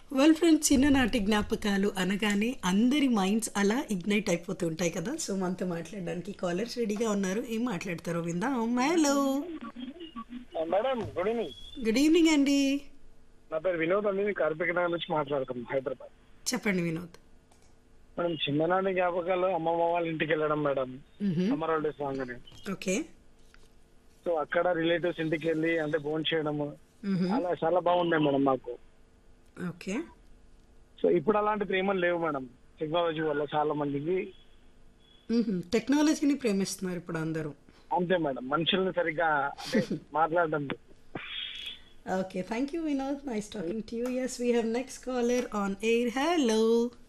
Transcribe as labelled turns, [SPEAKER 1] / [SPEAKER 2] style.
[SPEAKER 1] Well friends చిన్ననాటి జ్ఞాపకాలు అనగానే అందరి మైండ్స్ అలా ఇగ్నైట్ అయిపోతూ ఉంటాయి కదా సో మనతో మాట్లాడడానికి కాలర్స్ రెడీగా ఉన్నారు ఏం మాట్లాడతారో విందాం hello
[SPEAKER 2] madam good evening
[SPEAKER 1] good evening అండి
[SPEAKER 2] నా పేరు వినోద్ అండి నేను కార్మిక నగర్ నుంచి మాట్లాడుతున్నాను హైదరాబాద్
[SPEAKER 1] చెప్పండి వినోద్
[SPEAKER 2] మేడం చిన్ననాటి జ్ఞాపకాలు అమ్మమ్మ వాళ్ళ ఇంటికి వెళ్ళడం మేడం
[SPEAKER 1] మ్హూ.
[SPEAKER 2] సమ్మర్ హాలిడేస్ రాగానే
[SPEAKER 1] ఓకే
[SPEAKER 2] సో అక్కడ రిలేటివ్స్ ఇంటికి వెళ్ళి అంటే ఫోన్ చేయడము
[SPEAKER 1] మ్హూ.
[SPEAKER 2] అలా చాలా బాగుండే మేడం మాకు
[SPEAKER 1] ఓకే
[SPEAKER 2] సో ఇప్పుడు అలాంటి ప్రేమలు లేవు మేడం టెక్నాలజీ వల్ల చాలా మందికి
[SPEAKER 1] మ్హూ. టెక్నాలజీని ప్రేమిస్తున్నారు ఇప్పుడు అందరూ
[SPEAKER 2] అంతే మేడం మనుషుల్ని సరిగ్గా అంటే మాట్లాడడం లేదు.
[SPEAKER 1] Okay, thank you, Vinod. Nice talking to you. Yes, we have next caller on air. Hello.